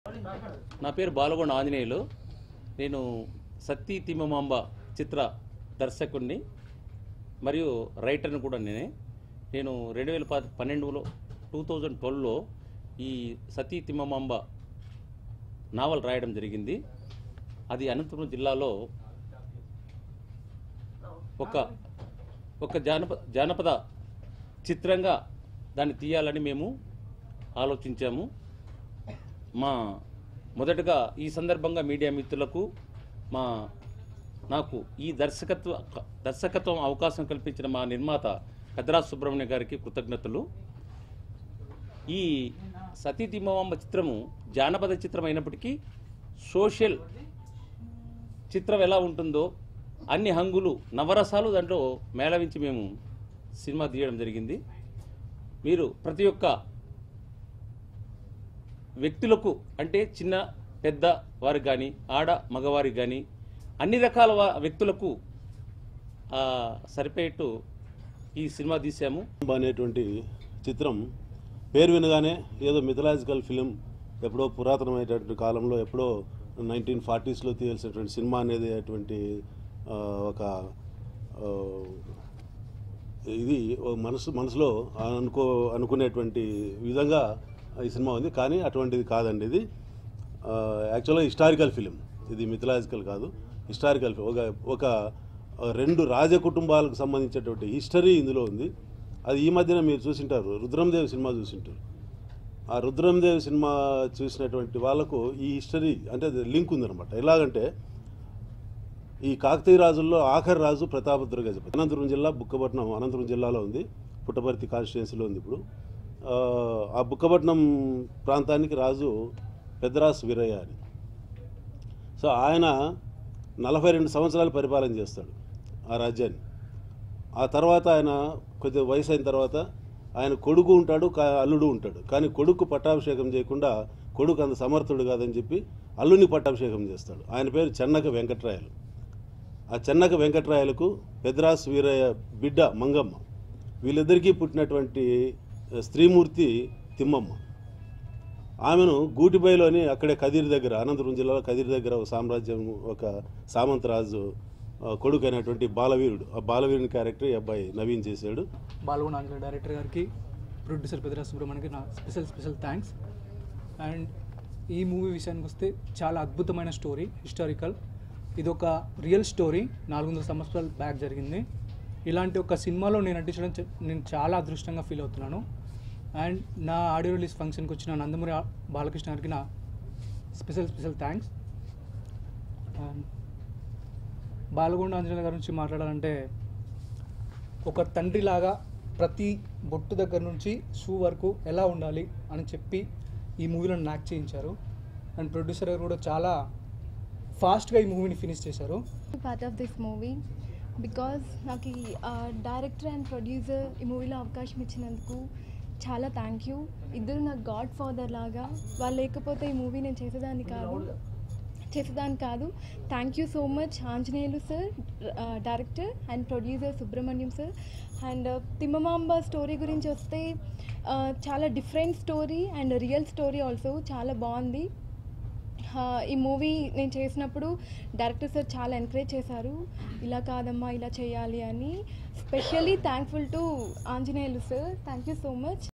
నా పేరు బాలగొండ ఆంజనేయులు నేను సతీ తిమ్మమాంబ చిత్ర దర్శకుడిని మరియు రైటర్ని కూడా నేనే నేను రెండు వేల ప పన్నెండులో టూ థౌజండ్ ట్వెల్వ్లో ఈ సతీ తిమ్మమాంబ నావల్ రాయడం జరిగింది అది అనంతపురం జిల్లాలో ఒక ఒక జానపద జానపద చిత్రంగా దాన్ని తీయాలని మేము ఆలోచించాము మా మొదటగా ఈ సందర్భంగా మీడియా మిత్రులకు మా నాకు ఈ దర్శకత్వ దర్శకత్వం అవకాశం కల్పించిన మా నిర్మాత పెద్దరాజు సుబ్రహ్మణ్య గారికి కృతజ్ఞతలు ఈ సతీ తిమ్మవాంబ చిత్రము జానపద చిత్రం అయినప్పటికీ సోషల్ చిత్రం ఎలా ఉంటుందో అన్ని హంగులు నవరసాలు దాంట్లో మేళవించి మేము సినిమా తీయడం జరిగింది మీరు ప్రతి ఒక్క వ్యక్తులకు అంటే చిన్న పెద్ద వారికి కానీ ఆడ మగవారికి కానీ అన్ని రకాల వా- వ్యక్తులకు ఆ, సరిపోయేట్టు ఈ సినిమా తీసాము అనేటువంటి చిత్రం పేరు వినగానే ఏదో మిథలాజికల్ ఫిలిం ఎప్పుడో పురాతనమైనటువంటి కాలంలో ఎప్పుడో నైన్టీన్ ఫార్టీస్లో తీయాల్సినటువంటి సినిమా అనేది అటువంటి ఆ, ఒక ఆ, ఇది ఓ మనసు మనసులో అనుకో అనుకునేటువంటి విధంగా ఈ సినిమా ఉంది కానీ అటువంటిది కాదండి ఇది యాక్చువల్గా హిస్టారికల్ ఫిలిం ఇది మిథలాజికల్ కాదు హిస్టారికల్ ఒక ఒక రెండు రాజ కుటుంబాలకు సంబంధించినటువంటి హిస్టరీ ఇందులో ఉంది అది ఈ మధ్యన మీరు చూసింటారు రుద్రందేవ్ సినిమా చూసింటారు ఆ రుద్రందేవ్ సినిమా చూసినటువంటి వాళ్ళకు ఈ హిస్టరీ అంటే అది లింక్ ఉందన్నమాట ఎలాగంటే ఈ కాకతీయ రాజుల్లో ఆఖరి రాజు ప్రతాపరుద్ర గజపతి అనంతపురం జిల్లా బుక్కపట్నం అనంతపురం జిల్లాలో ఉంది పుట్టపర్తి కాన్స్టిట్యున్సీలో ఉంది ఇప్పుడు ఆ, ఆ బుక్కపట్నం ప్రాంతానికి రాజు పెద్దరాసు వీరయ్య అని సో ఆయన నలభై రెండు సంవత్సరాలు పరిపాలన చేస్తాడు ఆ రాజ్యాన్ని ఆ తర్వాత ఆయన కొద్దిగా వయసు అయిన తర్వాత ఆయన కొడుకు ఉంటాడు కా- అల్లుడు ఉంటాడు కానీ కొడుకు పట్టాభిషేకం చేయకుండా కొడుకు అంత సమర్థుడు కాదని చెప్పి అల్లుని పట్టాభిషేకం చేస్తాడు ఆయన పేరు చెన్నక వెంకట్రాయలు ఆ చెన్నక వెంకట్రాయలకు పెద్రాస్ వీరయ్య బిడ్డ మంగమ్మ వీళ్ళిద్దరికీ పుట్టినటువంటి ఆ, స్త్రీమూర్తి తిమ్మమ్మ ఆమెను గూటిబైలోని అక్కడే కదిరి దగ్గర అనంతపురం జిల్లాలో కదిరి దగ్గర ఒక సామ్రాజ్యం ఒక సామంతరాజు ఆ, కొడుకు అయినటువంటి బాలవీరుడు ఆ బాలవీరుని క్యారెక్టర్ ఈ అబ్బాయి నవీన్ చేశాడు బాలగొండ ఆంజనేయ డైరెక్టర్ గారికి ప్రొడ్యూసర్ పెద్దరాజ్ సుబ్రహ్మణ్యకి నా స్పెషల్ స్పెషల్ థ్యాంక్స్ అండ్ ఈ మూవీ విషయానికి వస్తే చాలా అద్భుతమైన స్టోరీ హిస్టారికల్ ఇది ఒక రియల్ స్టోరీ నాలుగు వందల సంవత్సరాల బ్యాక్ జరిగింది ఇలాంటి ఒక సినిమాలో నేను నటించడం చ- నేను చాలా అదృష్టంగా ఫీల్ అవుతున్నాను అండ్ నా ఆడియో రిలీజ్ ఫంక్షన్కి వచ్చిన నందమూరి ఆ- బాలకృష్ణ గారికి నా special special thanks Balagonda Anjaneya గారి నుంచి మాట్లాడాలంటే ఒక తండ్రిలాగా ప్రతి బొట్టు దగ్గర నుంచి షూ వరకు ఎలా ఉండాలి అని చెప్పి ఈ మూవీలో నాకు చేయించారు అండ్ ప్రొడ్యూసర్ గారు కూడా చాలా ఫాస్ట్గా ఈ మూవీని ఫినిష్ చేశారు part of this movie because నాకు ఈ డైరెక్టర్ అండ్ ప్రొడ్యూసర్ ఈ మూవీలో అవకాశం ఇచ్చినందుకు చాలా థ్యాంక్ యూ ఇద్దరు నాకు గాడ్ ఫాదర్ లాగా వాళ్ళు లేకపోతే ఈ మూవీ నేను చేసేదాన్ని కాదు చేసేదాన్ని కాదు thank you so much Anjaneyulu sir director and producer Subrahmanyam sir and Thimmamamba story గురించి వస్తే ఆ, చాలా different story and real story also చాలా బాగుంది ఆ, ఈ మూవీ నేను చేసినప్పుడు డైరెక్టర్ సార్ చాలా ఎంకరేజ్ చేశారు ఇలా కాదమ్మా ఇలా చేయాలి అని specially thankful to Anjaneyulu sir thank you so much